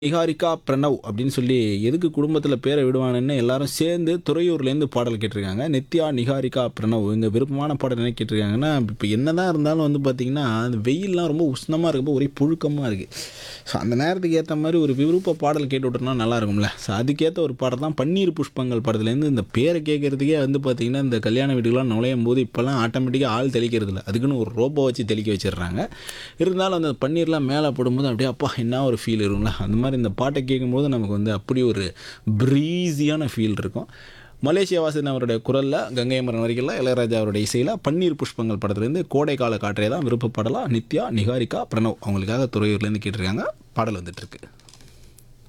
நிகாரிகா பிரணவ் அப்படின்னு சொல்லி எதுக்கு குடும்பத்தில் பேரை விடுவானுன்னு எல்லாரும் சேர்ந்து துறையூர்லேருந்து பாடல் கேட்டிருக்காங்க நித்யா நிகாரிகா பிரணவ் இவங்க விருப்பமான பாடல் என்ன கேட்டிருக்காங்கன்னா இப்போ என்னதான் இருந்தாலும் வந்து பார்த்திங்கன்னா அந்த வெயில்லாம் ரொம்ப உஷ்ணமாக இருக்கப்போ ஒரே புழுக்கமாக இருக்குது ஸோ அந்த நேரத்துக்கு ஏற்ற மாதிரி ஒரு விருப்ப பாடல் கேட்டு விட்டோம்னா நல்லா இருக்கும்ல ஸோ அதுக்கேற்ற ஒரு பாடல் தான் பன்னீர் புஷ்பங்கள் படத்துலேருந்து இந்த பேரை கேட்குறதுக்கே வந்து பார்த்திங்கன்னா இந்த கல்யாண வீட்டுக்கெலாம் நுழையும் போது இப்போல்லாம் ஆட்டோமேட்டிக்காக ஆள் தெளிக்கிறது இல்லை அதுக்குன்னு ஒரு ரோபோ வச்சு தெளிக்க வச்சிடுறாங்க இருந்தாலும் அந்த பன்னீர்லாம் மேலே போடும்போது அப்படியே அப்பா என்ன ஒரு ஃபீல் இருக்கும்ல அந்த மாதிரி இந்த பாட்டை கேட்கும்போது நமக்கு வந்து அப்படி ஒரு ப்ரீஸியான ஃபீல் இருக்கும் மலேசியா வாசன் அவருடைய குரலில் கங்கை மரன் வரைக்கும் இளையராஜா அவருடைய இசையில் பன்னீர் புஷ்பங்கள் படத்துலேருந்து கோடைக்கால காற்றே தான் விருப்பப்படலாம் நித்யா நிகாரிகா பிரணவ் அவங்களுக்காக துறையூர்லேருந்து கேட்டிருக்காங்க பாடல் வந்துட்டுருக்கு